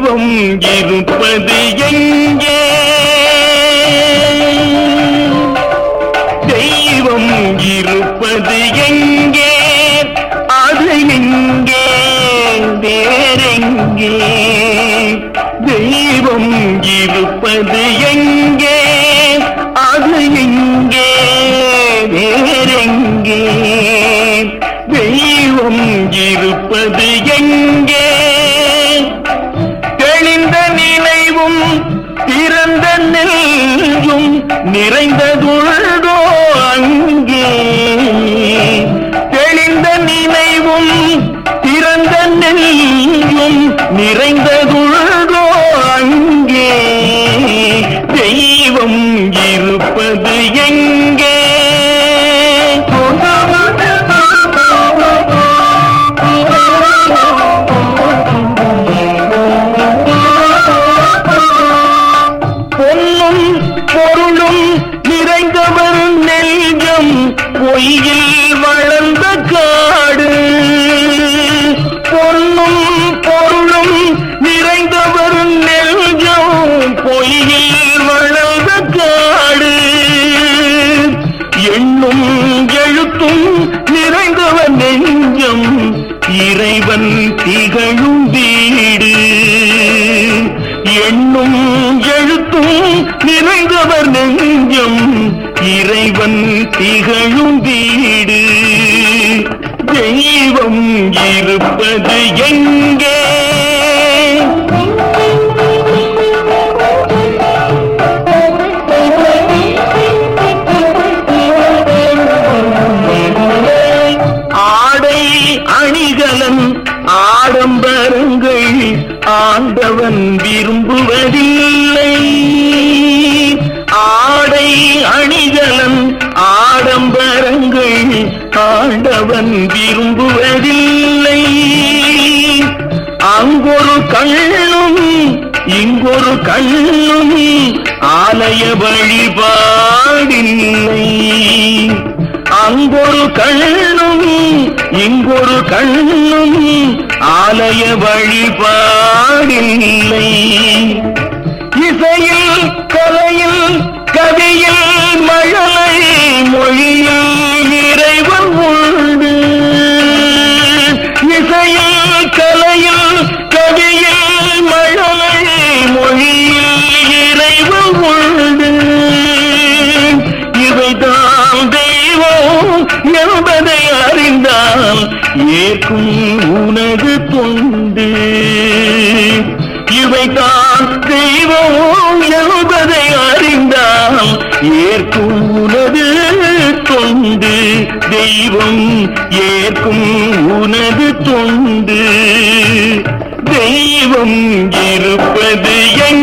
தெய்வம் இருப்பது எங்கே தெய்வம் இருப்பது எங்கே அது எங்கே வேறெங்கே தெய்வம் இருப்பது எங்கே அது எங்கே வேறெங்கே தெய்வம் இருப்பது எங்கே தெளிந்த நினைவும் திறந்த நெல்லும் நிறைந்ததுள்ளதோ அங்கே தெளிந்த நினைவும் திறந்த நெல்லும் நிறைந்ததுள்ளதோ அங்கே தெய்வம் இருப்பது எங்கே பொன்னும் பொருளும் நிறைந்தவர் நெஞ்சம் பொய்யில் வளர்ந்த காடு பொன்னும் பொருளும் நிறைந்தவர் நெஞ்சம் பொய்யில் வளர்ந்த காடு எண்ணும் எழுத்தும் நிறைந்தவர் நெஞ்சம் இறைவன் திகழும் வீடு எண்ணும் எழுத்தும் நிறைந்தவர் நெஞ்சம் இறைவன் திகழும் வீடு தெய்வம் இருப்பது எங்கே ஆடை அணிகலன் ஆடம்பரங்கள் ஆண்டவன் விரும்புவதில்லை ஆடை அணிகலன் ஆடம்பரங்கள் ஆண்டவன் விரும்புவதில்லை அங்கொரு கண்ணும் இங்கொரு கண்ணும் ஆலய வழிபாடில்லை அங்கொரு கண்ணும் இங்கொரு கண்ணும் ஆலய வழிபாடில்லை இசையில் கலையில் கவியில் மழலை மொழியில் இறைவன் உண்டு இசையில் கலையில் கவியில் மழலை மொழியில் இறைவன் உண்டு இவைதான் தெய்வம் என்பதை அறிந்தால் ஏற்கும் உனது தொண்டு இவைதான் தெய்வம் என்பதை அறிந்தால் ஏற்கும் உனது தொண்டு தெய்வம் ஏற்கும் உனது தொண்டு தெய்வம் இருப்பது எங்கே